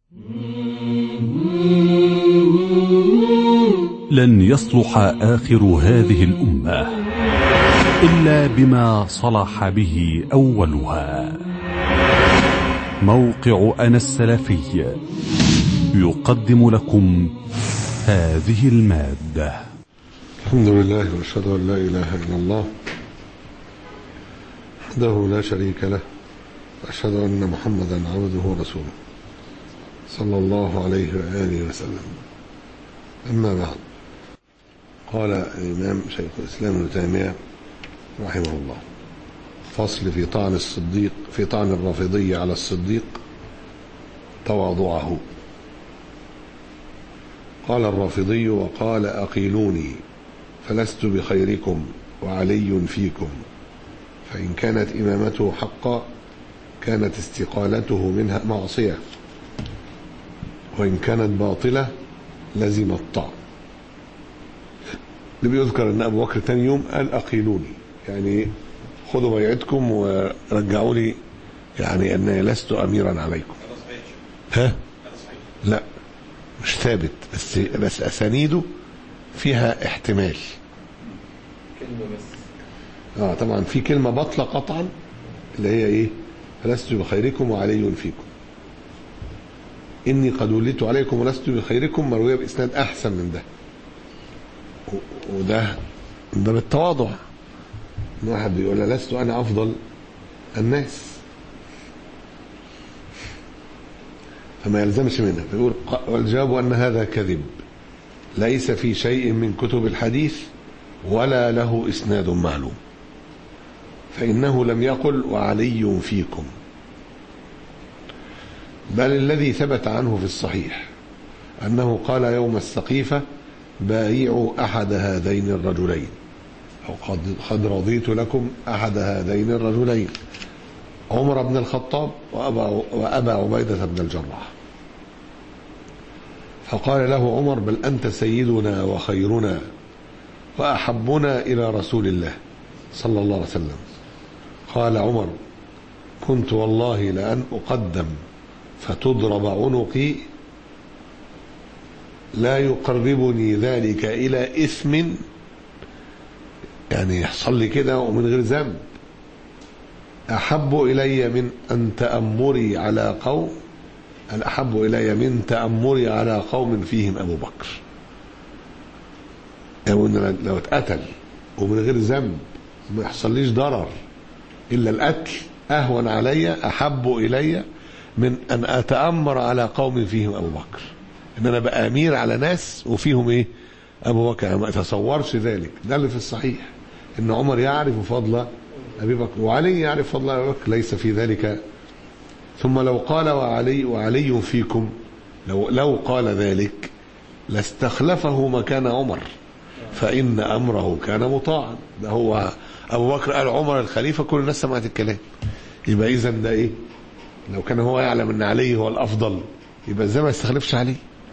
لن يصلح آخر هذه الأمة إلا بما صلح به أولها موقع أنا السلفي يقدم لكم هذه المادة الحمد لله واشهد ان لا اله الا الله وحده لا شريك له واشهد ان محمدا عبده ورسوله صلى الله عليه واله وسلم اما بعد قال الامام شيخ الاسلام ابن تيميه رحمه الله فصل في طعن الصديق في طعن الرافضي على الصديق تواضعه قال الرافضي وقال أقيلوني فلست بخيركم وعلي فيكم فإن كانت إمامته حقا كانت استقالته منها معصية وإن كانت باطلة لزم الطعن اللي بيذكر أن أبو بكر تاني يوم قال أقيلوني يعني خذوا بيعتكم ورجعوا لي يعني أني لست أميرا عليكم ها لا مش ثابت بس بس اسانيده فيها احتمال كلمة بس اه طبعا في كلمه باطله قطعا اللي هي ايه لست بخيركم وعلي فيكم اني قد وليت عليكم ولست بخيركم مرويه باسناد احسن من ده و- وده ده بالتواضع ان واحد بيقول لست انا افضل الناس فما يلزمش منها فيقول ق- والجواب أن هذا كذب ليس في شيء من كتب الحديث ولا له إسناد معلوم فإنه لم يقل وعلي فيكم بل الذي ثبت عنه في الصحيح أنه قال يوم السقيفة بايعوا أحد هذين الرجلين أو قد, قد رضيت لكم أحد هذين الرجلين عمر بن الخطاب وأبا, وأبا عبيدة بن الجراح فقال له عمر بل أنت سيدنا وخيرنا وأحبنا إلى رسول الله صلى الله عليه وسلم قال عمر كنت والله لأن أقدم فتضرب عنقي لا يقربني ذلك إلى إثم يعني يحصل لي كده ومن غير ذنب أحب إلي من أن تأمري على قوم الأحب إلي من تأمري على قوم فيهم أبو بكر يعني إن لو اتقتل ومن غير ذنب ما يحصليش ضرر إلا القتل أهون علي أحب إلي من أن أتأمر على قوم فيهم أبو بكر إن أنا بقى أمير على ناس وفيهم إيه أبو بكر ما أتصورش ذلك ده اللي في الصحيح إن عمر يعرف فضل أبي بكر وعلي يعرف فضل أبي بكر ليس في ذلك ثم لو قال وعلي وعلي فيكم لو لو قال ذلك لاستخلفه مكان عمر فإن أمره كان مطاعا ده هو أبو بكر قال عمر الخليفة كل الناس سمعت الكلام يبقى إذا ده إيه لو كان هو يعلم أن علي هو الأفضل يبقى إزاي ما يستخلفش عليه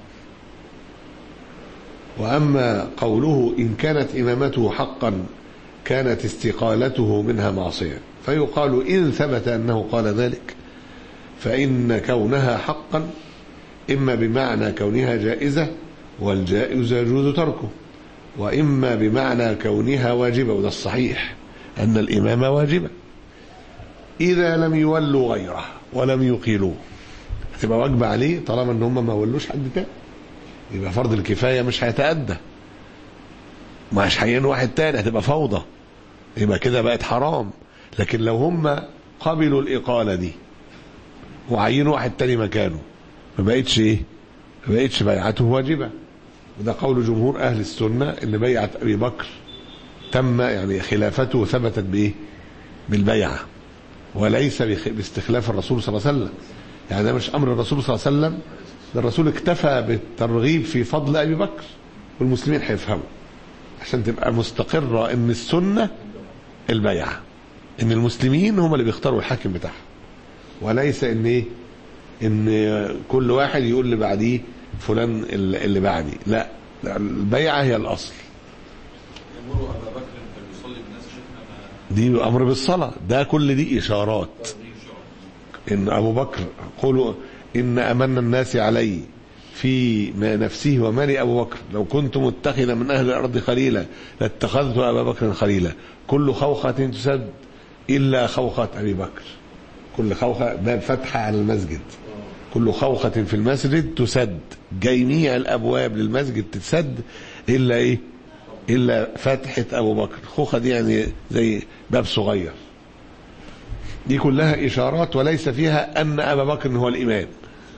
وأما قوله إن كانت إمامته حقا كانت استقالته منها معصية فيقال إن ثبت أنه قال ذلك فإن كونها حقا إما بمعنى كونها جائزة والجائز يجوز تركه وإما بمعنى كونها واجبة وده الصحيح أن الإمامة واجبة إذا لم يولوا غيره ولم يقيلوه هتبقى واجبة عليه طالما ان هم ما ولوش حد تاني يبقى فرض الكفاية مش هيتأدى مش هيعينوا واحد تاني هتبقى فوضى يبقى كده بقت حرام لكن لو هم قبلوا الإقالة دي وعينوا واحد تاني مكانه ما بقتش ايه ما بقتش بيعته واجبة وده قول جمهور أهل السنة إن بيعة أبي بكر تم يعني خلافته ثبتت بإيه بالبيعة وليس بخ- باستخلاف الرسول صلى الله عليه وسلم يعني ده مش أمر الرسول صلى الله عليه وسلم ده الرسول اكتفى بالترغيب في فضل أبي بكر والمسلمين هيفهموا عشان تبقى مستقرة ان السنة البيعة ان المسلمين هم اللي بيختاروا الحاكم بتاعهم وليس ان ايه ان كل واحد يقول اللي بعديه فلان اللي اللي بعدي لا لا، البيعة هي الاصل يأمروا أبا بكر فليصلي بالناس شيخنا ما دي امر بالصلاة ده كل دي اشارات تغيير شعر ان ابو بكر قولوا إن أمن الناس علي في ما نفسه ومال أبو بكر لو كنت متخذا من أهل الأرض خليلا لاتخذت أبا بكر خليلا كل خوخة تسد إلا خوخة أبي بكر كل خوخة باب فتحة على المسجد كل خوخة في المسجد تسد جميع الأبواب للمسجد تسد إلا إيه إلا فتحة أبو بكر خوخة دي يعني زي باب صغير دي كلها إشارات وليس فيها أن أبا بكر هو الإمام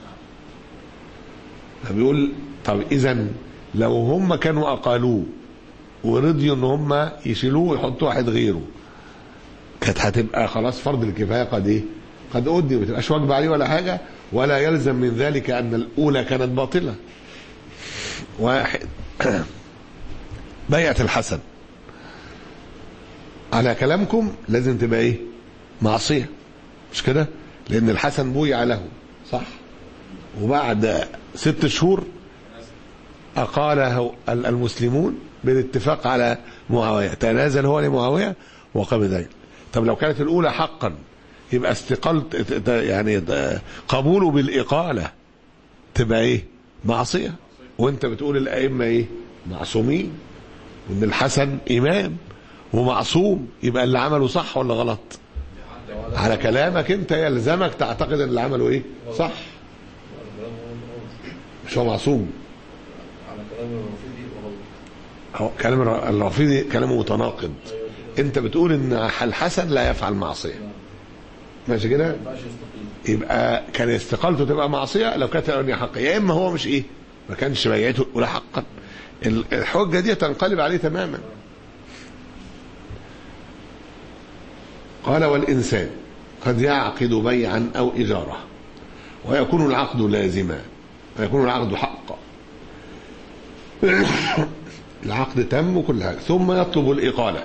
فبيقول طب إذا لو هم كانوا أقالوه ورضيوا إن هم يشيلوه ويحطوا واحد غيره كانت هتبقى خلاص فرض الكفاية قد إيه؟ قد أدي ما تبقاش واجب عليه ولا حاجة ولا يلزم من ذلك أن الأولى كانت باطلة واحد بيعة الحسن على كلامكم لازم تبقى ايه معصية مش كده لان الحسن بويع له صح وبعد ست شهور أقاله المسلمون بالاتفاق على معاوية تنازل هو لمعاوية وقام ذلك طب لو كانت الأولى حقا يبقى استقالت يعني قبوله بالإقالة تبقى إيه معصية وانت بتقول الأئمة إيه معصومين وان الحسن إمام ومعصوم يبقى اللي عمله صح ولا غلط على كلامك انت يلزمك تعتقد ان اللي عمله ايه صح مش هو معصوم على كلام الرافضي وهو هو كلام الر- الرافضي كلامه متناقض انت بتقول ان الحسن لا يفعل معصيه ماشي كده ما ينفعش يستقيم يبقى كان استقالته تبقى معصيه لو كانت الاولانيه حق يا اما هو مش ايه ما كانش بيعته الاولى حقا ال- الحجه دي تنقلب عليه تماما قال والانسان قد يعقد بيعا او اجاره ويكون العقد لازما ويكون العقد حقا العقد تم وكل حاجه ثم يطلب الاقاله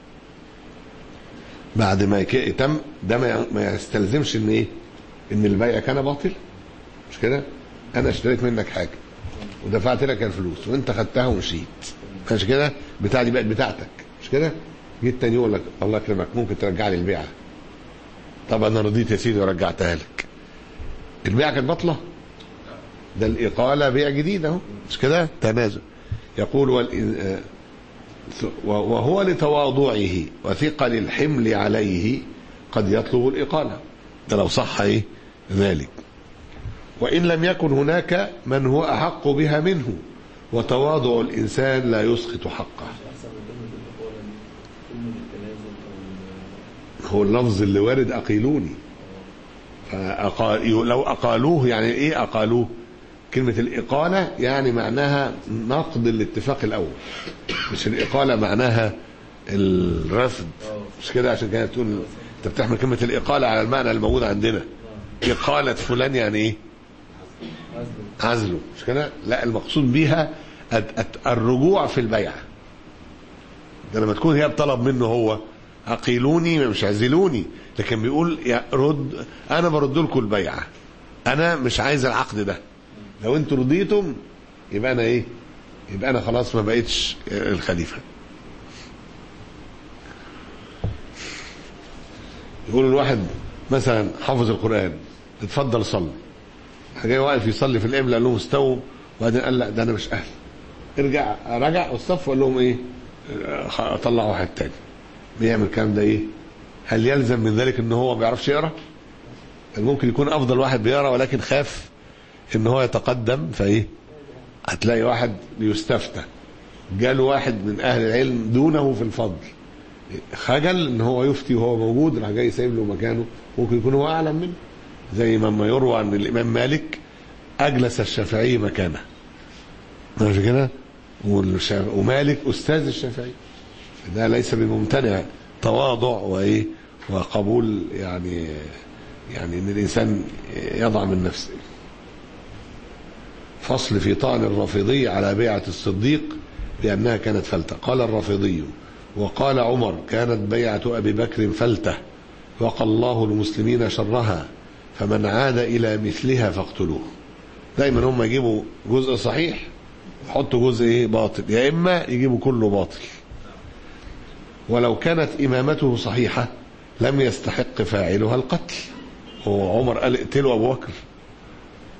بعد ما يك- تم ده ما ما يستلزمش ان ايه ان البيع كان باطل مش كده انا اشتريت منك حاجه ودفعت لك الفلوس وانت خدتها ومشيت مش كده بتاع دي بقت بتاعتك مش كده جيت تاني يقول لك الله يكرمك ممكن ترجع لي البيعه طب انا رضيت يا سيدي ورجعتها لك البيعه كانت باطله ده الاقاله بيع جديد اهو مش كده تنازل يقول والإن... آه، وهو لتواضعه وثقل الحمل عليه قد يطلب الإقالة ده لو صح إيه ذلك وإن لم يكن هناك من هو أحق بها منه وتواضع الإنسان لا يسقط حقه احسن من كلمه الاقواله دي كلمه التنازل او هو اللفظ اللي وارد أقيلوني فأقال لو أقالوه يعني إيه أقالوه كلمة الإقالة يعني معناها نقض الاتفاق الأول مش الإقالة معناها الرفض مش كده عشان كده تقول أنت بتحمل كلمة الإقالة على المعنى الموجود عندنا إقالة فلان يعني إيه عزل عزله مش كده لا المقصود بيها الت- الت- الرجوع في البيعة ده لما تكون هي بطلب منه هو أقيلوني مش عزلوني لكن بيقول يا رد أنا برد لكم البيعة أنا مش عايز العقد ده لو أنتوا رضيتم يبقى أنا إيه يبقى أنا خلاص ما بقيتش الخليفة يقول الواحد مثلا حافظ القرآن اتفضل صلي جاي واقف يصلي في القبله قال لهم استووا وبعدين قال لا ده انا مش اهل ارجع رجع والصف وقال لهم ايه آه، طلع واحد تاني بيعمل الكلام ده ايه هل يلزم من ذلك ان هو ما بيعرفش يقرا ممكن يكون افضل واحد بيقرا ولكن خاف ان هو يتقدم فايه هتلاقي واحد بيستفتى جاله واحد من اهل العلم دونه في الفضل خجل ان هو يفتي وهو موجود راح جاي سايب له مكانه ممكن يكون هو اعلم منه زي ما يروى عن الامام مالك اجلس الشافعي مكانه ماشي كده والشا- ومالك استاذ الشافعي ده ليس بممتنع تواضع وايه وقبول يعني يعني ان الانسان يضع من نفسه فصل في طعن الرافضي على بيعة الصديق بأنها كانت فلتة قال الرافضي وقال عمر كانت بيعة أبي بكر فلتة وقى الله المسلمين شرها فمن عاد إلى مثلها فاقتلوه دايما هم يجيبوا جزء صحيح يحطوا جزء ايه باطل يا إما يجيبوا كله باطل ولو كانت إمامته صحيحة لم يستحق فاعلها القتل هو عمر قال اقتلوا أبو بكر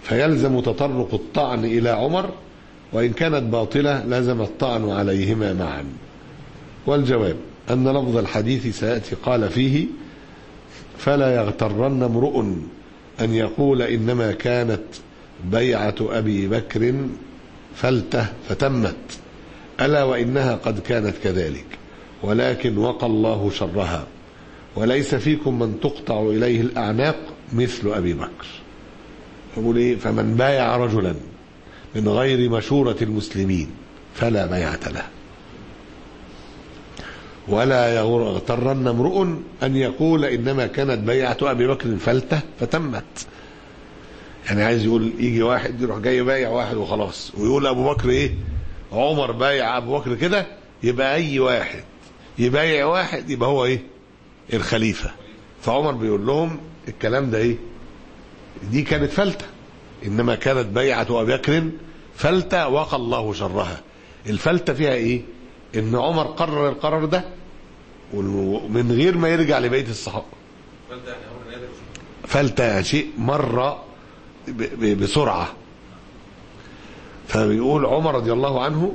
فيلزم تطرق الطعن إلى عمر وإن كانت باطلة لزم الطعن عليهما معا والجواب أن لفظ الحديث سيأتي قال فيه فلا يغترن امرؤ أن يقول إنما كانت بيعة أبي بكر فلته فتمت ألا وإنها قد كانت كذلك ولكن وقى الله شرها وليس فيكم من تقطع إليه الأعناق مثل أبي بكر يقول إيه فمن بايع رجلا من غير مشورة المسلمين فلا بيعة له ولا يغترن امرؤ أن يقول إنما كانت بيعة أبي بكر فلته فتمت يعني عايز يقول يجي واحد يروح جاي بايع واحد وخلاص ويقول أبو بكر إيه عمر بايع أبو بكر كده يبقى أي واحد يبايع واحد يبقى هو إيه الخليفة فعمر بيقول لهم الكلام ده إيه دي كانت فلتة إنما كانت بيعة أبي بكر فلتة وقى الله شرها الفلتة فيها إيه إن عمر قرر القرار ده ومن غير ما يرجع لبقية الصحابة فانت يعني امر نادر فلتة شيء مر ب- ب- بسرعة فبيقول عمر رضي الله عنه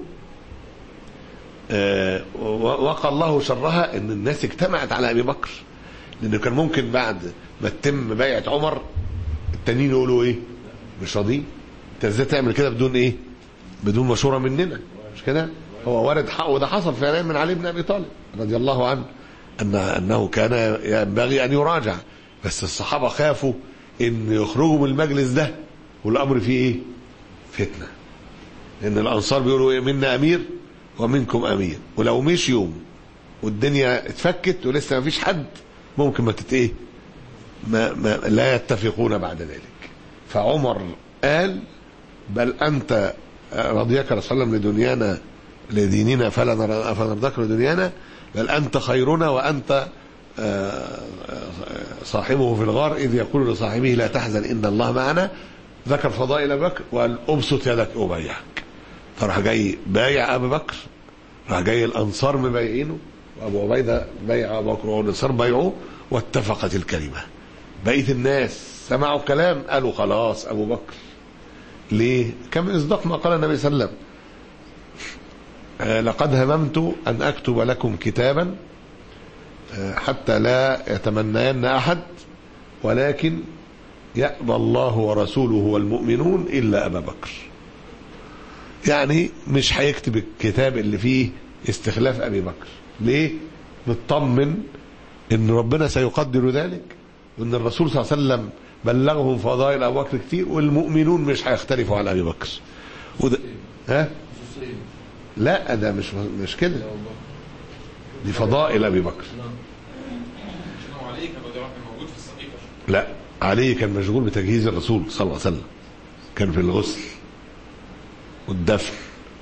آه، و- وقى الله شرها ان الناس اجتمعت على ابي بكر لانه كان ممكن بعد ما تتم بيعه عمر التانيين يقولوا ايه مش راضيين انت ازاي تعمل كده بدون ايه بدون مشوره مننا مش كده هو وارد حق وده حصل فعلا من علي بن ابي طالب رضي الله عنه ان انه كان ينبغي ان يراجع بس الصحابه خافوا ان يخرجوا من المجلس ده والامر فيه ايه فتنه لان الانصار بيقولوا ايه منا امير ومنكم امير ولو مشيوا والدنيا اتفكت ولسه ما فيش حد ممكن ما تت ايه ما, ما لا يتفقون بعد ذلك فعمر قال بل انت رضيك رسول الله لدنيانا لديننا فلا نر- فنرضاك لدنيانا بل انت خيرنا وانت آه، آه، صاحبه في الغار اذ يقول لصاحبه لا تحزن ان الله معنا ذكر فضائل ابي بكر وقال ابسط يدك ابايعك فراح جاي بايع ابي بكر راح جاي الانصار مبايعينه وابو عبيده بايع ابو بكر والانصار بايعوه واتفقت الكلمه بقيه الناس سمعوا كلام قالوا خلاص ابو بكر ليه؟ كم اصداق ما قال النبي صلى الله عليه وسلم آه، لقد هممت ان اكتب لكم كتابا آه، حتى لا يتمنين احد ولكن يأبى الله ورسوله والمؤمنون الا ابا بكر يعني مش هيكتب الكتاب اللي فيه استخلاف ابي بكر ليه مطمن ان ربنا سيقدر ذلك وان الرسول صلى الله عليه وسلم بلغهم فضائل ابو بكر كتير والمؤمنون مش هيختلفوا على ابي بكر وده ها خصوصية لا ده مش مش كده يا الله دي فضائل ابي بكر نعم عشان هو عليه كان بدر كان موجود في السقيفه لا علي كان مشغول بتجهيز الرسول صلى الله عليه وسلم كان في الغسل والدفن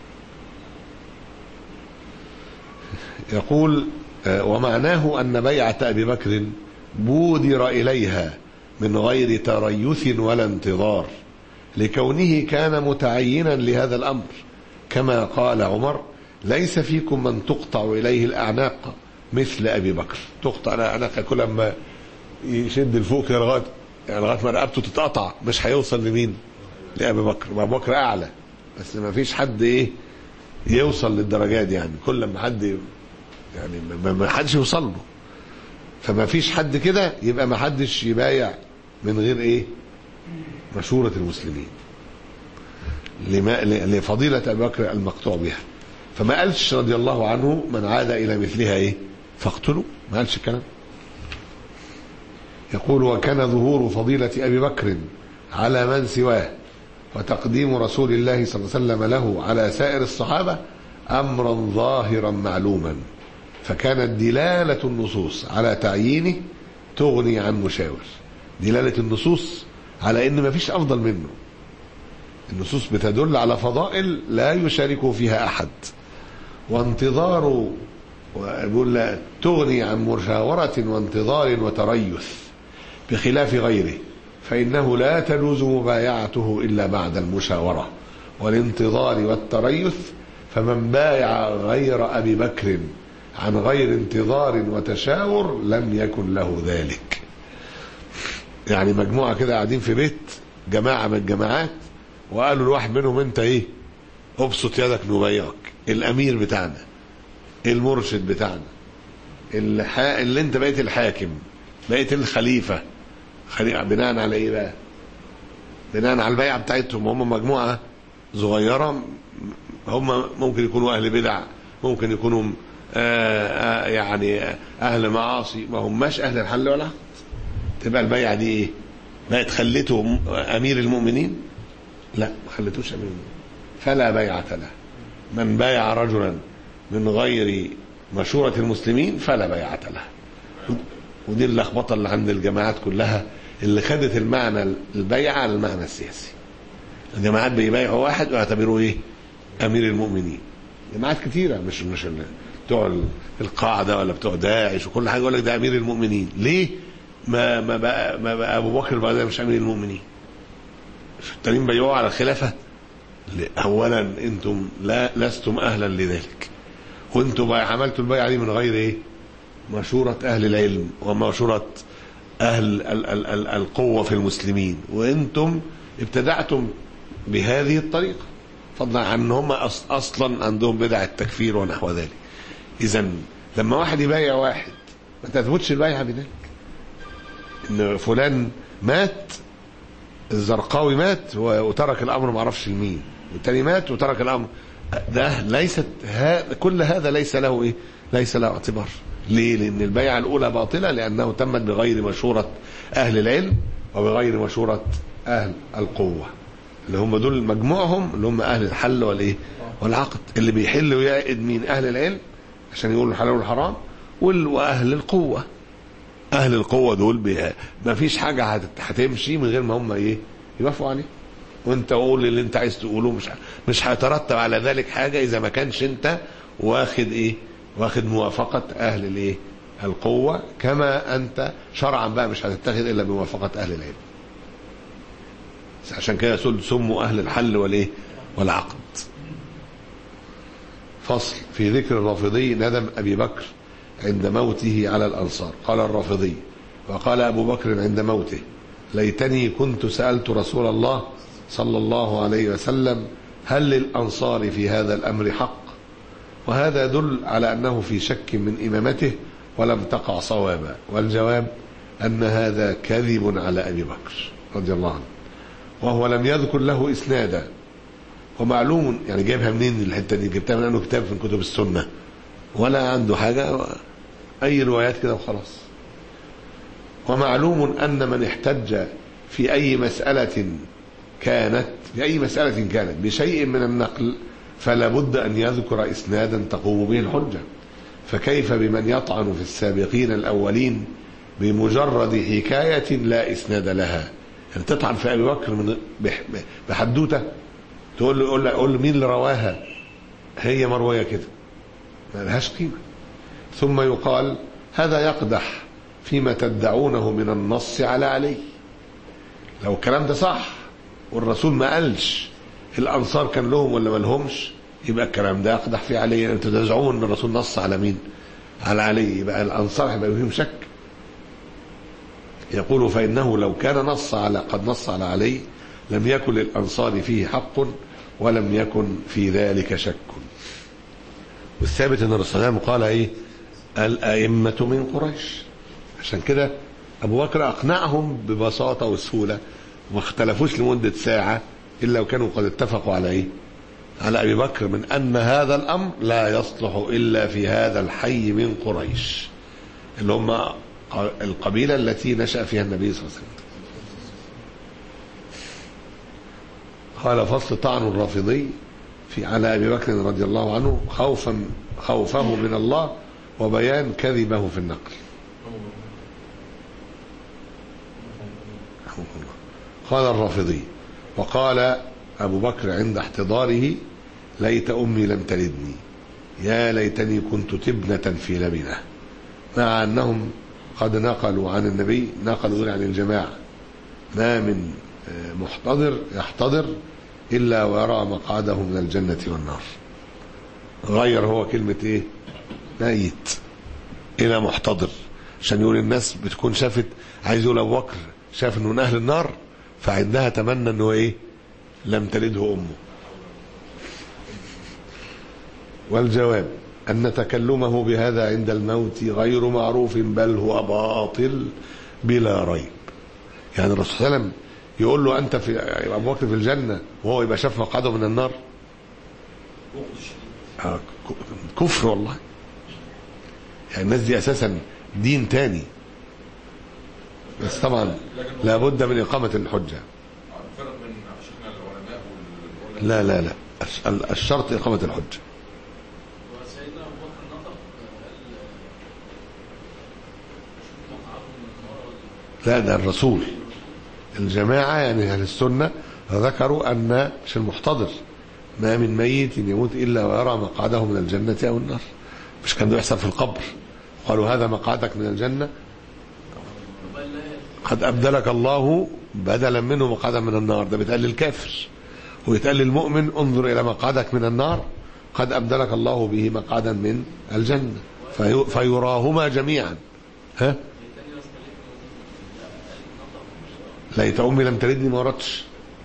يقول آه، ومعناه أن بيعة أبي بكر بودر إليها من غير تريث ولا انتظار لكونه كان متعينا لهذا الأمر كما قال عمر ليس فيكم من تقطع إليه الأعناق مثل أبي بكر تقطع الأعناق كل ما يشد لفوق كده لغايه يعني لغايه ما رقبته تتقطع مش هيوصل لمين؟ لابي بكر، ما ابو بكر اعلى بس ما فيش حد ايه يوصل للدرجات دي يعني كل ما حد يعني ما- ما حدش يوصل له فما فيش حد كده يبقى ما حدش يبايع من غير ايه؟ مشورة المسلمين لما ل- لفضيلة أبي بكر المقطوع بها فما قالش رضي الله عنه من عاد إلى مثلها إيه فاقتلوا ما قالش الكلام يقول وكان ظهور فضيلة أبي بكر على من سواه وتقديم رسول الله صلى الله عليه وسلم له على سائر الصحابة أمرا ظاهرا معلوما فكانت دلالة النصوص على تعيينه تغني عن مشاور دلالة النصوص على ان مفيش افضل منه النصوص بتدل على فضائل لا يشاركه فيها احد وانتظار ويقول لا تغني عن مشاورة وانتظار وتريث بخلاف غيره فإنه لا تجوز مبايعته إلا بعد المشاورة والانتظار والتريث فمن بايع غير أبي بكر عن غير انتظار وتشاور لم يكن له ذلك يعني مجموعة كده قاعدين في بيت جماعة من الجماعات وقالوا لواحد منهم انت ايه ابسط يدك نبايعك الامير بتاعنا المرشد بتاعنا الحا... اللي انت بقيت الحاكم بقيت الخليفة خليفة بناء على ايه بقى بناء على البيعة بتاعتهم هم مجموعة صغيرة هم ممكن يكونوا اهل بدع ممكن يكونوا آه آه يعني اهل معاصي ما هماش اهل الحل ولا عقد تبقى البيعة دي ايه بقت خلته امير المؤمنين لا ما خلتوش امير المؤمنين فلا بيعة له من بايع رجلا من غير مشورة المسلمين فلا بيعة له ودي اللخبطة اللي عند الجماعات كلها اللي خدت المعنى البيعة على المعنى السياسي الجماعات بيبايعوا واحد ويعتبروه ايه امير المؤمنين جماعات كتيرة مش مش ال- بتوع القاعدة ولا بتوع داعش وكل حاجة يقول لك ده امير المؤمنين ليه ما ما بقى, ما بقى ابو بكر بقى ده مش امير المؤمنين مش التانيين بيقعوا على الخلافة لا، اولا انتم لا لستم اهلا لذلك وانتم بقى عملتوا البيعة دي من غير ايه مشورة اهل العلم ومشورة اهل ال ال ال القوة في المسلمين وانتم ابتدعتم بهذه الطريقة فضلا عن ان هم أص- اصلا عندهم بدع التكفير ونحو ذلك اذا لما واحد يبايع واحد ما تثبتش البيعة بذلك ان فلان مات الزرقاوي مات و- وترك الامر ما اعرفش لمين والتاني مات وترك الامر ده ليست ها كل هذا ليس له ايه ليس له اعتبار ليه لان البيعه الاولى باطله لانه تمت بغير مشوره اهل العلم وبغير مشوره اهل القوه اللي هم دول مجموعهم اللي هم اهل الحل والايه والعقد اللي بيحل ويعقد مين اهل العلم عشان يقولوا الحلال والحرام وال- واهل القوه اهل القوه دول بي... ما فيش حاجه هت- هتمشي من غير ما هم ايه يوافقوا عليه وانت قول اللي انت عايز تقوله مش ه- مش هيترتب على ذلك حاجه اذا ما كانش انت واخد ايه واخد موافقه اهل الايه القوه كما انت شرعا بقى مش هتتخذ الا بموافقه اهل العلم عشان كده سل- سموا اهل الحل والايه والعقد فصل في ذكر الرافضي ندم ابي بكر عند موته على الانصار قال الرافضي وقال ابو بكر عند موته ليتني كنت سالت رسول الله صلى الله عليه وسلم هل للانصار في هذا الامر حق وهذا يدل على انه في شك من امامته ولم تقع صوابا والجواب ان هذا كذب على ابي بكر رضي الله عنه وهو لم يذكر له اسنادا ومعلوم يعني جايبها منين الحته دي جبتها من انه كتاب من كتب السنه ولا عنده حاجه اي روايات كده وخلاص ومعلوم ان من احتج في اي مساله كانت في اي مساله كانت بشيء من النقل فلا بد ان يذكر اسنادا تقوم به الحجه فكيف بمن يطعن في السابقين الاولين بمجرد حكايه لا اسناد لها يعني تطعن في ابي بكر من بح- بحدوته تقول له قول له قول له مين اللي رواها هي مرويه كده ما لهاش قيمه ثم يقال هذا يقدح فيما تدعونه من النص على علي لو الكلام ده صح والرسول ما قالش الانصار كان لهم ولا ما لهمش يبقى الكلام ده يقدح في علي انتوا تزعمون ان الرسول نص على مين على علي يبقى الانصار هيبقى فيهم شك يقول فانه لو كان نص على قد نص على علي لم يكن للانصار فيه حق ولم يكن في ذلك شك والثابت ان الرسول صلى الله عليه وسلم قال ايه الائمه من قريش عشان كده ابو بكر اقنعهم ببساطه وسهوله وما اختلفوش لمده ساعه الا وكانوا قد اتفقوا على ايه على ابي بكر من ان هذا الامر لا يصلح الا في هذا الحي من قريش اللي هم القبيله التي نشا فيها النبي صلى الله عليه وسلم قال فصل طعن الرافضي في على ابي بكر رضي الله عنه خوفا خوفه من الله وبيان كذبه في النقل قال الرافضي وقال أبو بكر عند احتضاره ليت أمي لم تلدني يا ليتني كنت تبنة في لبنة مع أنهم قد نقلوا عن النبي نقلوا عن الجماعة ما من محتضر يحتضر إلا ويرى مقعده من الجنة والنار غير هو كلمة إيه ميت إلى محتضر عشان يقول الناس بتكون شافت عايز يقول أبو بكر شاف إنه من أهل النار فعندها تمنى انه ايه لم تلده امه والجواب ان تكلمه بهذا عند الموت غير معروف بل هو باطل بلا ريب يعني الرسول صلى الله عليه وسلم يقول له انت في يبقى ابو بكر في الجنه وهو يبقى شاف مقعده من النار آه، ك- كفر والله يعني الناس دي اساسا دين تاني بس طبعا لابد من اقامه الحجه الفرق بين شيخنا العلماء وال لا لا لا الش- ال- الشرط اقامه الحجه وسيدنا أبو بكر نطق قال شوف مقعده من النار ولا لا ده الرسول الجماعة يعني أهل السنة ذكروا أن مش المحتضر ما من ميت يموت إلا ويرى مقعده من الجنة أو النار مش كان ده يحصل في القبر قالوا هذا مقعدك من الجنة قال لا قد أبدلك الله بدلا منه مقعدا من النار ده بيتقال للكافر ويتقال للمؤمن انظر إلى مقعدك من النار قد أبدلك الله به مقعدا من الجنة في فيراهما جميعا ها ليت أمي لم تلدني ما وردش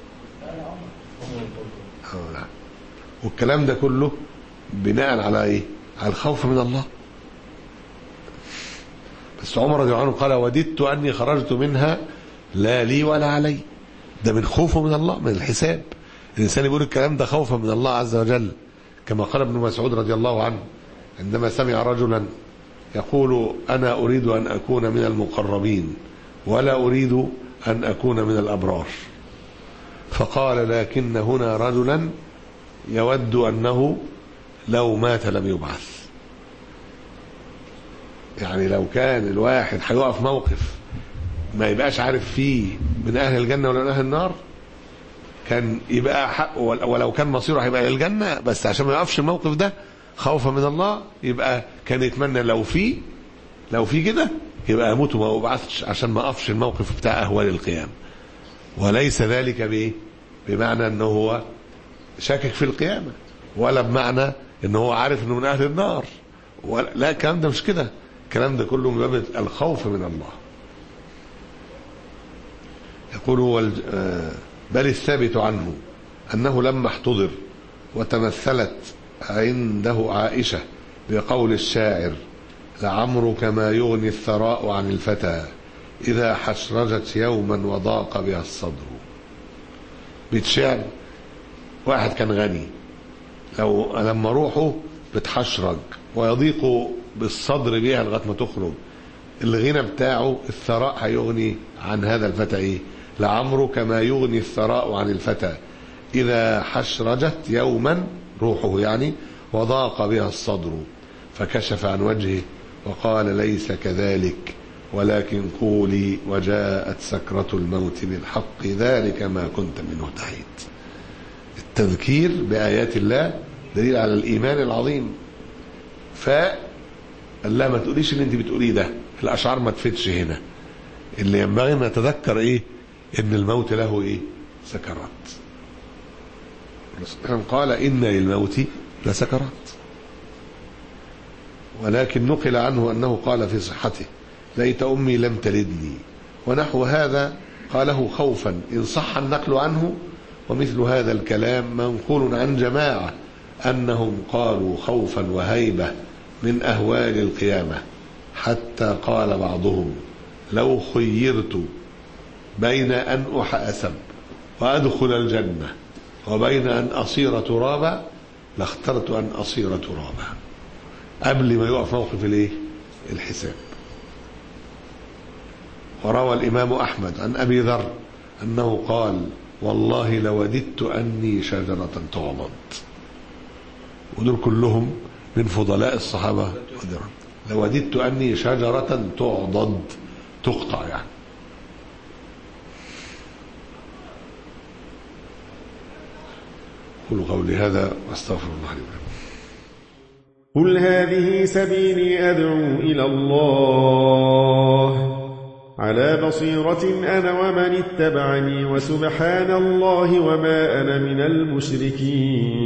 آه، لا. والكلام ده كله بناء على ايه على الخوف من الله بس عمر رضي الله عنه قال وددت اني خرجت منها لا لي ولا علي ده من خوفه من الله من الحساب الانسان يقول الكلام ده خوفا من الله عز وجل كما قال ابن مسعود رضي الله عنه عندما سمع رجلا يقول انا اريد ان اكون من المقربين ولا اريد ان اكون من الابرار فقال لكن هنا رجلا يود انه لو مات لم يبعث يعني لو كان الواحد هيقف موقف ما يبقاش عارف فيه من اهل الجنه ولا من اهل النار كان يبقى حق ولو كان مصيره هيبقى للجنه بس عشان ما يقفش الموقف ده خوفا من الله يبقى كان يتمنى لو في لو في كده يبقى اموت وما ابعثش عشان ما اقفش الموقف بتاع اهوال القيامه وليس ذلك بايه بمعنى انه هو شاكك في القيامه ولا بمعنى ان هو عارف انه من اهل النار ولا لا الكلام ده مش كده الكلام ده كله من باب الخوف من الله يقول هو الج- آه، بل الثابت عنه انه لما احتضر وتمثلت عنده عائشه بقول الشاعر لعمرك ما يغني الثراء عن الفتى اذا حشرجت يوما وضاق بها الصدر بيت شعر واحد كان غني لو لما روحه بتحشرج ويضيق بالصدر بيها لغايه ما تخرج الغنى بتاعه الثراء هيغني عن هذا الفتى ايه لعمرك ما يغني الثراء عن الفتى اذا حشرجت يوما روحه يعني وضاق بها الصدر فكشف عن وجهه وقال ليس كذلك ولكن قولي وجاءت سكرة الموت بالحق ذلك ما كنت منه تحيد التذكير بآيات الله دليل على الإيمان العظيم ف لا ما تقوليش اللي انت بتقوليه ده الأشعار ما تفيدش هنا اللي ينبغي ان نتذكر ايه ان الموت له ايه سكرات الرسول قال إن للموت لسكرات ولكن نقل عنه أنه قال في صحته ليت أمي لم تلدني ونحو هذا قاله خوفا إن صح النقل عنه ومثل هذا الكلام منقول عن جماعة أنهم قالوا خوفا وهيبة من أهوال القيامة حتى قال بعضهم لو خيرت بين أن أحاسب وأدخل الجنة وبين أن أصير ترابا لاخترت أن أصير ترابا قبل ما يقف موقف الايه الحساب وروى الإمام أحمد عن أبي ذر أنه قال والله لوددت أني شجرة تعضد ودول كلهم من فضلاء الصحابة لوددت أني شجرة تعضد تقطع يعني قولوا قولي هذا واستغفر الله لي ولكم قل هذه سبيلي أدعو إلى الله على بصيرة أنا ومن اتبعني وسبحان الله وما أنا من المشركين